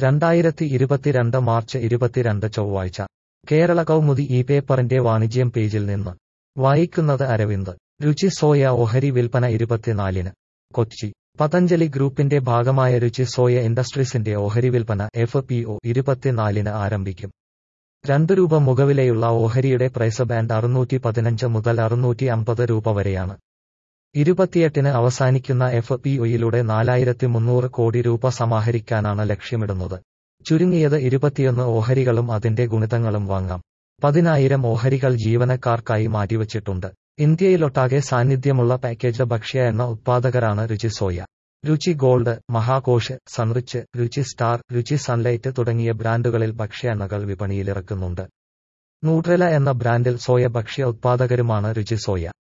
രണ്ടായിരത്തി ഇരുപത്തിരണ്ട് മാർച്ച് ഇരുപത്തിരണ്ട് ചൊവ്വാഴ്ച കേരള കൗമുദി ഈ പേപ്പറിന്റെ വാണിജ്യം പേജിൽ നിന്ന് വായിക്കുന്നത് അരവിന്ദ് രുചി സോയ ഓഹരി വിൽപ്പന ഇരുപത്തിനാലിന് കൊച്ചി പതഞ്ജലി ഗ്രൂപ്പിന്റെ ഭാഗമായ രുചി സോയ ഇൻഡസ്ട്രീസിന്റെ ഓഹരി വിൽപ്പന എഫ് പി ഒ ഇരുപത്തിനാലിന് ആരംഭിക്കും രണ്ടു രൂപ മുഖവിലയുള്ള ഓഹരിയുടെ പ്രൈസ് ബാൻഡ് അറുന്നൂറ്റി പതിനഞ്ച് മുതൽ അറുന്നൂറ്റി അമ്പത് രൂപ വരെയാണ് ഇരുപത്തിയെട്ടിന് അവസാനിക്കുന്ന എഫ് പി ഒയിലൂടെ നാലായിരത്തി മുന്നൂറ് കോടി രൂപ സമാഹരിക്കാനാണ് ലക്ഷ്യമിടുന്നത് ചുരുങ്ങിയത് ഇരുപത്തിയൊന്ന് ഓഹരികളും അതിന്റെ ഗുണിതങ്ങളും വാങ്ങാം പതിനായിരം ഓഹരികൾ ജീവനക്കാർക്കായി മാറ്റിവച്ചിട്ടുണ്ട് ഇന്ത്യയിലൊട്ടാകെ സാന്നിധ്യമുള്ള പാക്കേജ് ഭക്ഷ്യ എന്ന ഉത്പാദകരാണ് രുചി സോയ രുചി ഗോൾഡ് മഹാകോഷ് സൺറിച്ച് രുചി സ്റ്റാർ രുചി സൺലൈറ്റ് തുടങ്ങിയ ബ്രാൻഡുകളിൽ ഭക്ഷ്യ എണ്ണകൾ വിപണിയിലിറക്കുന്നുണ്ട് നൂട്രെല എന്ന ബ്രാൻഡിൽ സോയ ഭക്ഷ്യ ഉത്പാദകരുമാണ് രുചി സോയ